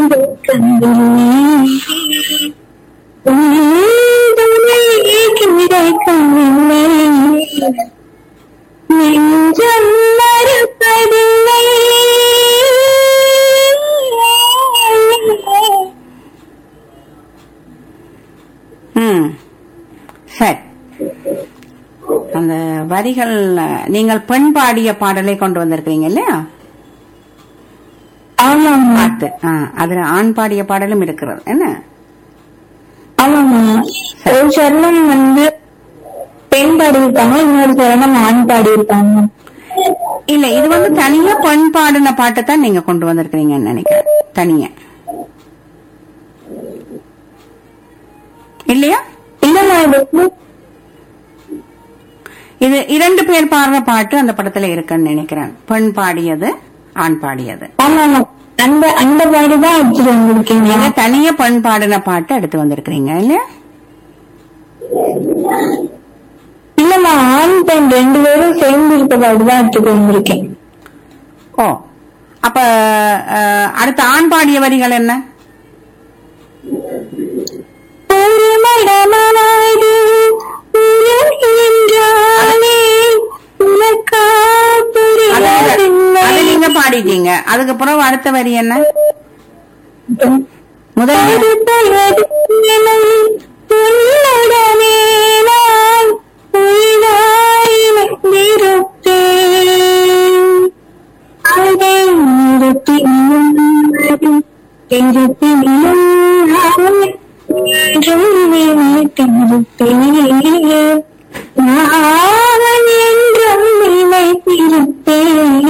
இந்த கண்ணில் உன்னை கிடைக்கவில்லை நெஞ்சம் மறுப்பதில்லை ம் சரி அந்த வரிகள் அஹ், நீங்கள் பெண் பாடிய பாடலை கொண்டு வந்திருக்கீங்க இல்லையா ஆமாம்மா பாட்டு ஆ, அதுல ஆண் பாடிய பாடலும் இருக்கிறது என்ன ஆமாம்மா ஒரு சரணம் வந்து பெண் பாடியிருக்காங்க இன்னொரு சரணம் ஆண் பாடியிருக்காங்க இல்ல இது வந்து தனியா பெண் பாடின பாட்டை தான் நீங்க கொண்டு வந்திருக்கிறீங்கன்னு நினைக்கிறேன் தனியா இல்லையா இல்லம்மா இது வந்து இது இரண்டு பேர் பாடுற பாட்டு அந்த படத்துல இருக்குன்னு நினைக்கிறேன் பெண் பாடியது ஆண் பாடியது ஆமாம்மா அந்த அந்த பாடி தான் எடுத்துட்டு வந்திருக்கீங்க நீங்க தனியா பெண் பாடின பாட்டு எடுத்து வந்திருக்கிறீங்க இல்லையா இல்லம்மா ஆண் பெண் ரெண்டு பேரும் சேர்ந்து இருக்க பாடி தான் எடுத்துட்டு வந்திருக்கேன் ஓ அப்ப அஹ், அடுத்த ஆண் பாடிய வரிகள் என்ன ஒரு மடமானது உலகின்றாலே உனக்கா அது நீங்க- அது நீங்க புரியாதில்லை. பாடிட்டீங்க அதுக்கப்புறம் அடுத்த வரி என்ன முதல் ஒரு பெயர் என்னை உன்னுடனே நான் உயிராய் வைத்திருப்பேன். அதை நிறுத்தியும் திருத்தியும் நான் என்றும் நினைத்திருப்பேன்